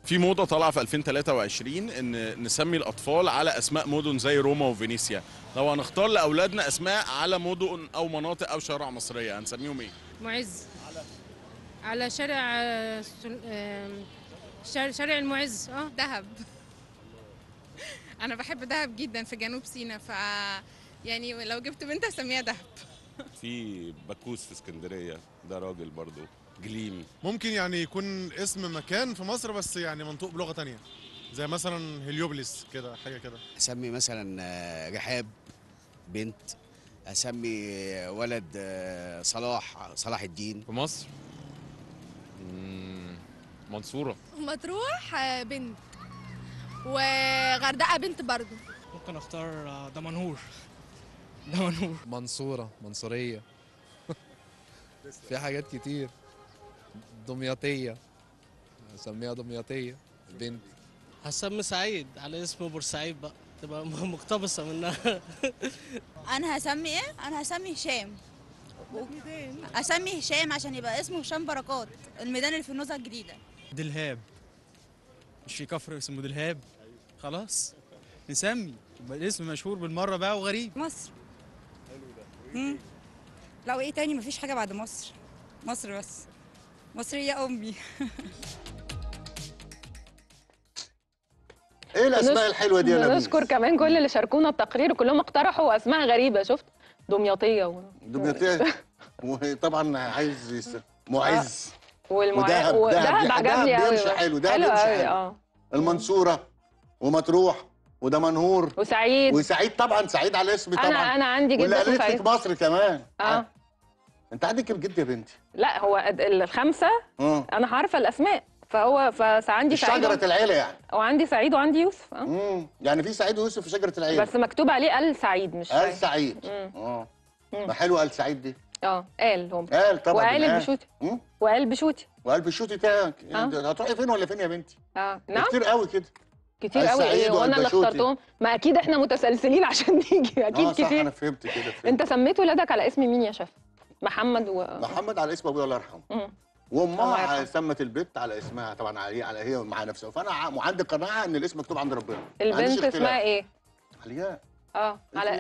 في موضه طالعه في 2023 ان نسمي الاطفال على اسماء مدن زي روما وفينيسيا لو هنختار لاولادنا اسماء على مدن او مناطق او شوارع مصريه هنسميهم ايه معز على شارع آه، سل- آم، شارع شارع المعز اه دهب انا بحب دهب جدا في جنوب سيناء ف يعني لو جبت بنت اسميها دهب في بكوس في اسكندريه ده راجل برضو جليم ممكن يعني يكون اسم مكان في مصر بس يعني منطوق بلغه تانية زي مثلا هليوبلس كده حاجه كده اسمي مثلا آه، رحاب بنت اسمي ولد آه، صلاح صلاح الدين في مصر مم، منصورة مطروح آه، بنت وغردقه بنت برضو ممكن اختار دمنهور دمنهور منصورة منصورية في حاجات كتير دمياطية اسميها دمياطية بنت هسمي سعيد على اسم بورسعيد بقى تبقى مقتبسة منها انا هسمي ايه انا هسمي هشام اسمي هشام عشان يبقى اسمه هشام بركات الميدان اللي في النزهه الجديده دلهاب مش في كفر اسمه دلهاب خلاص نسمي يبقى الاسم مشهور بالمرة بقى وغريب مصر مم. لو ايه تاني مفيش حاجه بعد مصر مصر بس مصر هي امي ايه الاسماء الحلوه دي يا نبيل بنشكر كمان كل اللي شاركونا التقرير كلهم اقترحوا اسماء غريبه شفت دمياطيه و... دمياطيه وطبعا عايز يس... معز والمع... ودهب- ودهب دهب عجبني قوي بيمشي حلو دهب حلو بيمشي قوي حلو اه المنصوره ومطروح ودمنهور وسعيد وسعيد طبعا سعيد على اسمي طبعا انا انا عندي واللي جدا قالت اسمه لك سعيد مصر كمان اه انت عندك كام جد يا بنتي؟ لا هو ال- الخمسه اه انا عارفه الاسماء فهو فعندي سعيد شجره العيله يعني وعندي سعيد وعندي يوسف اه امم يعني في سعيد ويوسف في شجره العيله بس مكتوب عليه ال سعيد مش قال سعيد سعيد مم. اه مم. ما حلو قال سعيد دي اه قال هم قال طبعا وقال بالآل. البشوتي مم. وقال بشوتي وقلب الشوتي بتاعك آه. هتروحي فين ولا فين يا بنتي؟ اه ده نعم كتير قوي كده كتير قال قوي سعيد ايه وقال وانا اللي بشوتي. اخترتهم ما اكيد احنا متسلسلين عشان نيجي اكيد اه صح كتير انا فهمت كده فهمت. انت سميت ولادك على اسم مين يا شيف محمد و محمد على اسم ابويا الله يرحمه مم. الله وامها يرحمه. سمت البنت على اسمها طبعا على على هي مع نفسها فانا ع- وعندي قناعه ان الاسم مكتوب عند ربنا ما عنديش البنت اختلاف. اسمها ايه علياء اه على